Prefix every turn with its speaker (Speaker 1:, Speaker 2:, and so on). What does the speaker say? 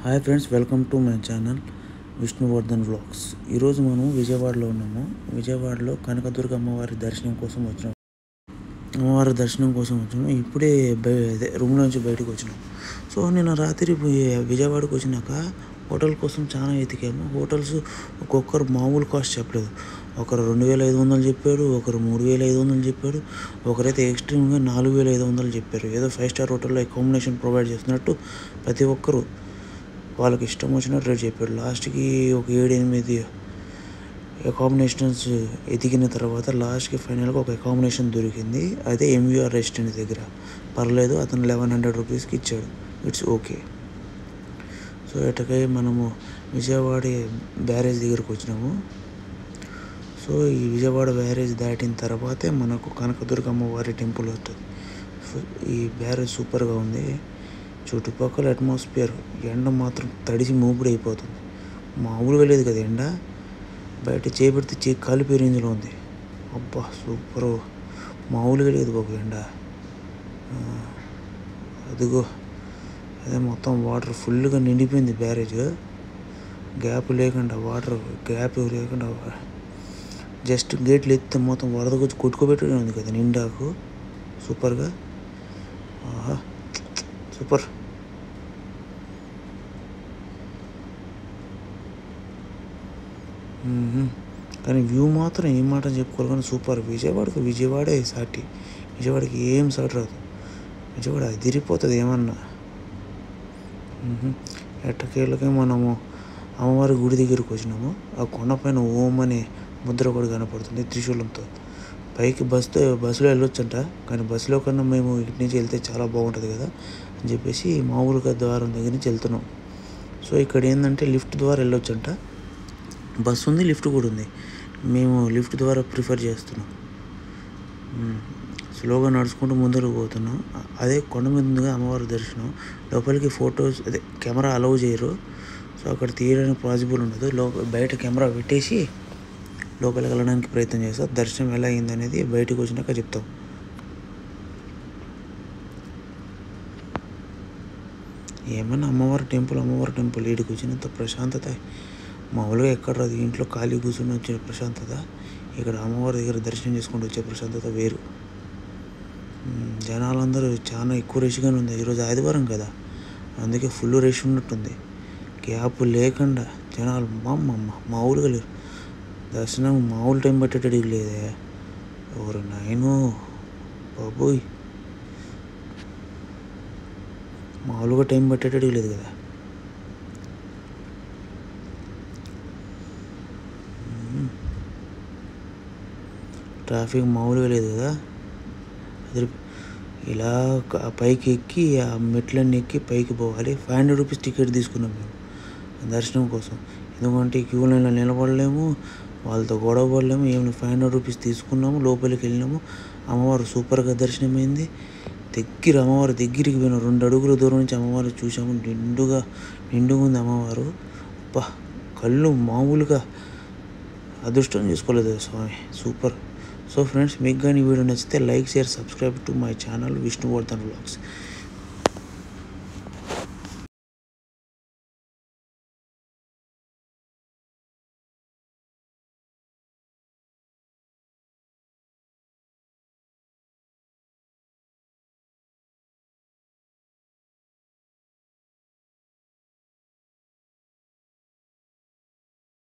Speaker 1: Hi friends welcome to my channel Vishnuvardhan vlogs ఈరోజు మనం విజయవాడలో ఉన్నాము విజయవాడలో కనకదుర్గ అమ్మవారి దర్శనం కోసం వచ్చినాం అమ్మవారి దర్శనం కోసం వచ్చినాం ఇప్పుడే బయ అదే రూమ్ నుంచి బయటకు వచ్చినాం సో నిన్న రాత్రి పోయి విజయవాడకు వచ్చినాక హోటల్ కోసం చాలా వెతికాము హోటల్స్ ఒక్కొక్కరు మామూలు కాస్ట్ చెప్పలేదు ఒకరు రెండు వేల ఐదు వందలు చెప్పాడు ఒకరు మూడు వేల ఐదు వందలు చెప్పాడు ఒకరైతే ఎక్స్ట్రీమ్గా నాలుగు వేల ఐదు వందలు చెప్పారు ఏదో ఫైవ్ స్టార్ హోటల్లో అకామిడేషన్ ప్రొవైడ్ చేస్తున్నట్టు ప్రతి ఒక్కరు వాళ్ళకి ఇష్టం వచ్చినట్టు రేట్ చెప్పాడు లాస్ట్కి ఒక ఏడు ఎనిమిది అకామిడేషన్స్ ఎదిగిన తర్వాత లాస్ట్కి ఫైనల్గా ఒక అకామిడేషన్ దొరికింది అదే ఎంవిఆర్ రెసిడెంట్ దగ్గర పర్లేదు అతను లెవెన్ హండ్రెడ్ రూపీస్కి ఇచ్చాడు ఇట్స్ ఓకే సో ఎటకై మనము విజయవాడ బ్యారేజ్ దగ్గరకు వచ్చినాము సో ఈ విజయవాడ బ్యారేజ్ దాటిన తర్వాతే మనకు కనకదుర్గ అమ్మవారి టెంపుల్ వస్తుంది సో ఈ బ్యారేజ్ సూపర్గా ఉంది చుట్టుపక్కల అట్మాస్ఫియర్ ఎండ మాత్రం తడిసి మూపుడు అయిపోతుంది మామూలుగా లేదు కదా ఎండ బయట చేపెడితే చే కాలిపోయే రేంజ్లో ఉంది అబ్బా సూపర్ మామూలుగా లేదు బాబు ఎండ ఆ, అదిగో అదే మొత్తం వాటర్ ఫుల్గా నిండిపోయింది బ్యారేజ్ గ్యాప్ లేకుండా వాటర్ గ్యాప్ లేకుండా జస్ట్ గేట్లు ఎత్తే మొత్తం వరద వచ్చి కొట్టుకోబెట్టి ఉంది కదా నిండాకు సూపర్గా ఆహా సూపర్ మ్మ్. కానీ వ్యూ మాత్రం ఏం మాట చెప్పుకోవాలి కానీ సూపర్ విజయవాడకు విజయవాడే సాటి విజయవాడకి ఏం సాటి రాదు విజయవాడ అదిరిపోతుంది ఏమన్నా మ్మ్. ఎట్టకేళ్ళకి మనము అమ్మవారి గుడి దగ్గరికి వచ్చినాము ఆ కొండపైన ఓం అనే ముద్ర కూడా కనపడుతుంది త్రిశూలంతో పైకి బస్సుతో బస్సులో వెళ్ళొచ్చంట కానీ బస్సులో కన్నా మేము ఇటు నుంచి వెళ్తే చాలా బాగుంటుంది కదా అని చెప్పేసి మామూలుగా ద్వారం దగ్గర నుంచి వెళ్తున్నాం సో ఇక్కడ ఏంటంటే లిఫ్ట్ ద్వారా వెళ్ళొచ్చంట బస్సు ఉంది లిఫ్ట్ కూడా ఉంది మేము లిఫ్ట్ ద్వారా ప్రిఫర్ చేస్తున్నాం మ్మ్. స్లోగా నడుచుకుంటూ ముందరకు పోతున్నాం అ- అదే కొండ మీద ఉందిగా అమ్మవారి దర్శనం లోపలికి ఫొటోస్ అదే కెమెరా అలౌ చేయరు సో అక్కడ తీయడానికి పాసిబుల్ ఉండదు లో బయట కెమెరా పెట్టేసి లోపలికి వెళ్ళడానికి ప్రయత్నం చేస్తాం దర్శనం ఎలా అయింది అనేది బయటకు వచ్చినాక చెప్తాం ఏమన్నా అమ్మవారి టెంపుల్ అమ్మవారి టెంపుల్ వీడికి వచ్చినంత ప్రశాంతత మామూలుగా ఎక్కడ రాదు ఇంట్లో ఖాళీ కూర్చొని వచ్చే ప్రశాంతత ఇక్కడ అమ్మవారి దగ్గర దర్శనం చేసుకుంటూ వచ్చే ప్రశాంతత వేరు మ్మ్, జనాలందరూ చాలా ఎక్కువ రష్గానే ఉంది ఈరోజు ఆదివారం కదా అందుకే ఫుల్ రష్ ఉన్నట్టుంది గ్యాప్ లేకుండా జనాలు మా అమ్మ మామూలుగా లేరు దర్శనం మామూలు టైం పట్టేటడికి లేదే ఎవరు నాయను బాబోయ్ మామూలుగా టైం పట్టేటడికి లేదు కదా మ్మ్. ట్రాఫిక్ మామూలుగా లేదు కదా అదిరి ఇలా క- పైకి ఎక్కి ఆ మెట్లన్నీ ఎక్కి పైకి పోవాలి ఫైవ్ హండ్రెడ్ రూపీస్ టికెట్ తీసుకున్నాం మేము దర్శనం కోసం ఎందుకంటే క్యూ లైన్లో నిలబడలేము వాళ్ళతో గొడవ పడలేము ఏమి ఫైవ్ హండ్రెడ్ రూపీస్ తీసుకున్నాము లోపలికి వెళ్ళినాము అమ్మవారు సూపర్గా దర్శనమైంది దగ్గర అమ్మవారు దగ్గరికి పోయిన రెండు అడుగుల దూరం నుంచి అమ్మవారు చూసాము నిండుగా నిండుగా ఉంది అమ్మవారు అబ్బా కళ్ళు మామూలుగా అదృష్టం చేసుకోలేదు స్వామి సూపర్ సో ఫ్రెండ్స్ మీకు కానీ ఈ వీడియో నచ్చితే like share subscribe to my channel Vishnuvardhan vlogs